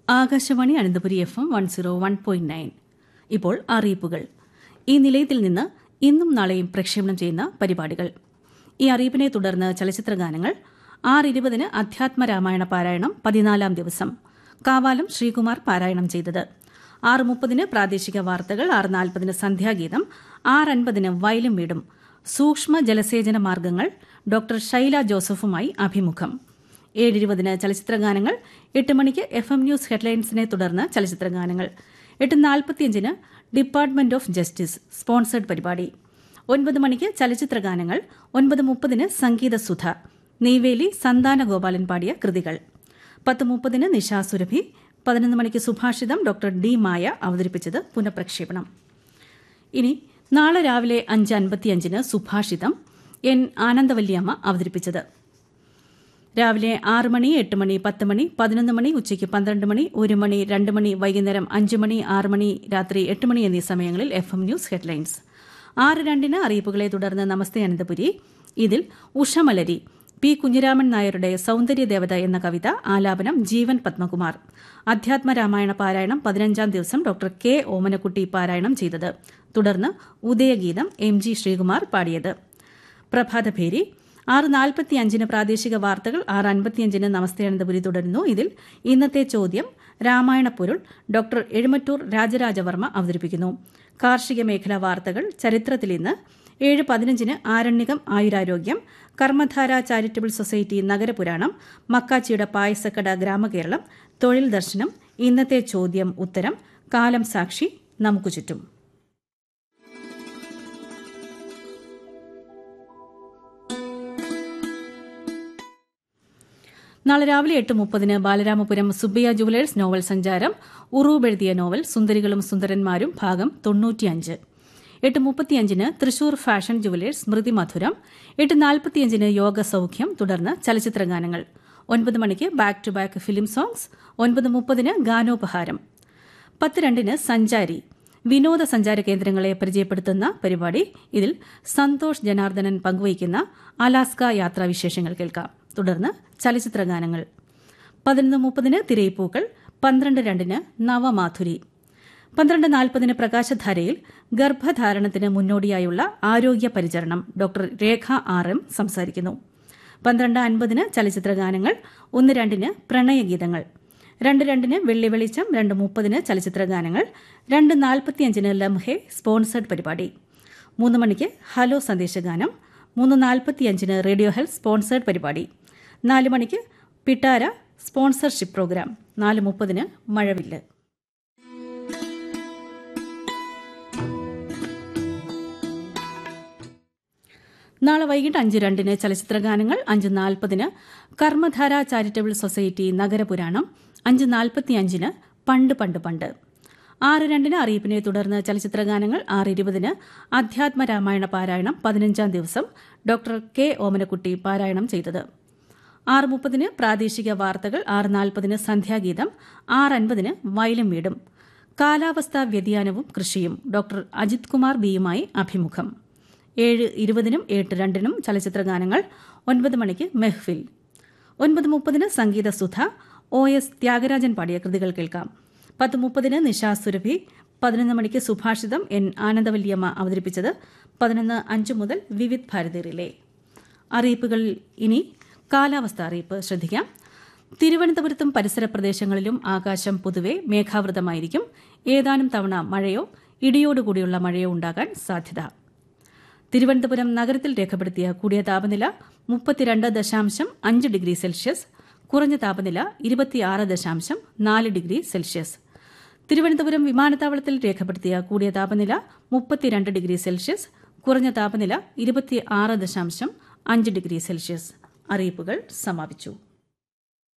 Akashvani Ananthapuri F M one zero one point nine ഇപ്പോൾ അറിയിപ്പുകൾ ഈ നിലയത്തിൽ നിന്ന് ഇന്നും നാളെയും പ്രക്ഷേപണം ചെയ്യുന്ന പരിപാടികൾ ഈ അറിയിപ്പിനെ തുടർന്ന് ചലച്ചിത്ര ഗാനങ്ങൾ ആറ് ഇരുപതിന് അധ്യാത്മ രാമായണ പാരായണം പതിനാലാം ദിവസം കാവാലം ശ്രീകുമാർ പാരായണം ചെയ്തത് ആറ് മുപ്പതിന് പ്രാദേശിക വാർത്തകൾ ആറ് നാൽപ്പതിന് സന്ധ്യാഗീതം ആറ് അൻപതിന് വയലും വീടും സൂക്ഷ്മ ജലസേചന മാർഗങ്ങൾ ഡോക്ടർ ഷൈല ജോസഫുമായി അഭിമുഖം ഏഴിരുപതിന് ചലച്ചിത്രഗാനങ്ങൾ എട്ട് മണിക്ക് എഫ് എം ന്യൂസ് ഹെഡ്ലൈൻസിനെ തുടർന്ന് ചലച്ചിത്രഗാനങ്ങൾ എട്ട് നാൽപ്പത്തിയഞ്ചിന് ഡിപ്പാർട്ട്മെന്റ് ഓഫ് ജസ്റ്റിസ് സ്പോൺസേഡ് പരിപാടി ഒൻപത് മണിക്ക് ചലച്ചിത്രഗാനങ്ങൾ ഒൻപത് മുപ്പതിന് സംഗീതസുധ നെയ്വേലി സന്താന ഗോപാലൻ പാടിയ കൃതികൾ പത്ത് മുപ്പതിന് നിശാ സുരഭി പതിനൊന്ന് മണിക്ക് സുഭാഷിതം ഡോക്ടർ ഡി മായ അവതരിപ്പിച്ചത് പുനഃപ്രക്ഷേപണം ഇനി നാളെ രാവിലെ അഞ്ച് അൻപത്തിയഞ്ചിന് സുഭാഷിതം എൻ ആനന്ദവല്ലിയമ്മ അവതരിപ്പിച്ചത് രാവിലെ ആറ് മണി എട്ട് മണി പത്ത് മണി പതിനൊന്ന് മണി ഉച്ചയ്ക്ക് പന്ത്രണ്ട് മണി ഒരു മണി രണ്ട് മണി വൈകുന്നേരം അഞ്ച് മണി ആറ് മണി രാത്രി എട്ട് മണി എന്നീ സമയങ്ങളിൽ എഫ് എം ന്യൂസ് ഹെഡ്ലൈൻസ് ആറ് രണ്ടിന് അറിയിപ്പുകളെ തുടർന്ന് നമസ്തേ അനന്തപുരി ഇതിൽ ഉഷമലരി പി കുഞ്ഞിരാമൻ നായരുടെ സൗന്ദര്യദേവത എന്ന കവിത ആലാപനം ജീവൻ പത്മകുമാർ അധ്യാത്മ രാമായണ പാരായണം പതിനഞ്ചാം ദിവസം ഡോക്ടർ കെ ഓമനക്കുട്ടി പാരായണം ചെയ്തത് തുടർന്ന് ഉദയഗീതം എം ജി ശ്രീകുമാർ പാടിയത് പ്രഭാതഭേരി ആറ് നാൽപ്പത്തി അഞ്ചിന് പ്രാദേശിക വാർത്തകൾ ആറ് അൻപത്തിയഞ്ചിന് നമസ്തേ അനന്തപുരി തുടരുന്നു ഇതിൽ ഇന്നത്തെ ചോദ്യം രാമായണ പൊരുൾ ഡോക്ടർ എഴുമറ്റൂർ രാജരാജവർമ്മ അവതരിപ്പിക്കുന്നു കാർഷിക മേഖലാ വാർത്തകൾ ചരിത്രത്തിൽ ഇന്ന് ഏഴ് പതിനഞ്ചിന് ആരണ്യകം ആയുരാരോഗ്യം കർമ്മധാര ചാരിറ്റബിൾ സൊസൈറ്റി നഗരപുരാണം മക്കാച്ചിയുടെ പായസക്കട ഗ്രാമകേരളം തൊഴിൽ ദർശനം ഇന്നത്തെ ചോദ്യം ഉത്തരം കാലം സാക്ഷി നമുക്ക് ചുറ്റും നാളെ രാവിലെ എട്ട് മുപ്പതിന് ബാലരാമപുരം സുബ്ബയ്യ ജുവലേഴ്സ് നോവൽ സഞ്ചാരം ഉറൂബ് എഴുതിയ നോവൽ സുന്ദരികളും സുന്ദരന്മാരും ഭാഗം തൊണ്ണൂറ്റിയഞ്ച് എട്ട് മുപ്പത്തിയഞ്ചിന് തൃശൂർ ഫാഷൻ ജുവലേഴ്സ് സ്മൃതി മധുരം എട്ട് നാൽപ്പത്തിയഞ്ചിന് യോഗ സൌഖ്യം തുടർന്ന് ചലച്ചിത്രഗാനങ്ങൾ ഒൻപത് മണിക്ക് back to back film songs ഒൻപത് മുപ്പതിന് ഗാനോപഹാരം പത്ത് രണ്ടിന് സഞ്ചാരി വിനോദസഞ്ചാര കേന്ദ്രങ്ങളെ പരിചയപ്പെടുത്തുന്ന പരിപാടി ഇതിൽ സന്തോഷ് ജനാർദ്ദനൻ പങ്കുവയ്ക്കുന്ന അലാസ്ക യാത്രാവിശേഷങ്ങൾ കേൾക്കാം തുടർന്ന് ചലച്ചിത്രഗാനങ്ങൾ പതിനൊന്ന് മുപ്പതിന് തിരയിപ്പൂക്കൾ പന്ത്രണ്ട് രണ്ടിന് നവമാധുരി പന്ത്രണ്ട് നാൽപ്പതിന് പ്രകാശധാരയിൽ ഗർഭധാരണത്തിന് മുന്നോടിയായുള്ള ആരോഗ്യ പരിചരണം ഡോക്ടർ രേഖ ആർ എം സംസാരിക്കുന്നു പന്ത്രണ്ട് അൻപതിന് ചലച്ചിത്രഗാനങ്ങൾ ഒന്ന് രണ്ടിന് പ്രണയഗീതങ്ങൾ രണ്ട് രണ്ടിന് വെള്ളി വെളിച്ചം രണ്ട് മുപ്പതിന് ചലച്ചിത്രഗാനങ്ങൾ രണ്ട് നാൽപ്പത്തിയഞ്ചിന് ലംഹെ സ്പോൺസേഡ് പരിപാടി മൂന്ന് മണിക്ക് ഹലോ സന്ദേശഗാനം മൂന്ന് നാൽപ്പത്തിയഞ്ചിന് റേഡിയോ ഹെൽത്ത് സ്പോൺസേഡ് പരിപാടി നാല് മണിക്ക് പിട്ടാര സ്പോൺസർഷിപ്പ് പ്രോഗ്രാം നാല് മുപ്പതിന് മഴവില്ല് നാളെ വൈകിട്ട് അഞ്ച് രണ്ടിന് ചലച്ചിത്രഗാനങ്ങൾ അഞ്ച് നാൽപ്പതിന് കർമ്മധാര ചാരിറ്റബിൾ സൊസൈറ്റി നഗരപുരാണം അഞ്ച് നാൽപ്പത്തിയഞ്ചിന് പണ്ട് പണ്ട് പണ്ട് ആറ് രണ്ടിന് അറിയിപ്പിനെ തുടർന്ന് ചലച്ചിത്രഗാനങ്ങൾ ആറ് ഇരുപതിന് അധ്യാത്മ രാമായണ പാരായണം പതിനഞ്ചാം ദിവസം ഡോക്ടർ കെ ഓമനക്കുട്ടി പാരായണം ചെയ്തത് ആറ് മുപ്പതിന് പ്രാദേശിക വാർത്തകൾ ആറ് നാൽപ്പതിന് സന്ധ്യാഗീതം ആറ് അൻപതിന് വയലും വീടും കാലാവസ്ഥാ വ്യതിയാനവും കൃഷിയും ഡോക്ടർ അജിത് കുമാർ ബിയുമായി അഭിമുഖം ഏഴ് ഇരുപതിനും എട്ട് രണ്ടിനും ചലച്ചിത്രഗാനങ്ങൾ ഒൻപത് മണിക്ക് മെഹ്ഫിൽ ഒൻപത് മുപ്പതിന് സംഗീത സുധ ഒ എസ് ത്യാഗരാജൻ പാടിയ കൃതികൾ കേൾക്കാം പത്ത് മുപ്പതിന് നിശാ സുരഭി പതിനൊന്ന് മണിക്ക് സുഭാഷിതം എൻ ആനന്ദവല്ലിയമ്മ അവതരിപ്പിച്ചത് പതിനൊന്ന് അഞ്ച് മുതൽ വിവിധ് ഭാരതി റിലേ അറിയിപ്പുകളിൽ ഇനി കാലാവസ്ഥ അറിയിപ്പ് ശ്രദ്ധിക്കാം തിരുവനന്തപുരത്തും പരിസര പ്രദേശങ്ങളിലും ആകാശം പൊതുവെ മേഘാവൃതമായിരിക്കും ഏതാനും തവണ മഴയോ ഇടിയോടുകൂടിയുള്ള മഴയോ ഉണ്ടാകാൻ സാധ്യത തിരുവനന്തപുരം നഗരത്തിൽ രേഖപ്പെടുത്തിയ കൂടിയ താപനില മുപ്പത്തിരണ്ട് ദശാംശം അഞ്ച് ഡിഗ്രി സെൽഷ്യസ് കുറഞ്ഞ താപനില ഇരുപത്തിയാറ് ദശാംശം നാല് ഡിഗ്രി സെൽഷ്യസ് തിരുവനന്തപുരം വിമാനത്താവളത്തിൽ രേഖപ്പെടുത്തിയ കൂടിയ താപനില മുപ്പത്തിരണ്ട് ഡിഗ്രി സെൽഷ്യസ് കുറഞ്ഞ താപനില ഇരുപത്തിയാറ് ദശാംശം അഞ്ച് ഡിഗ്രി സെൽഷ്യസ് അറിയിപ്പുകൾ സമാപിച്ചു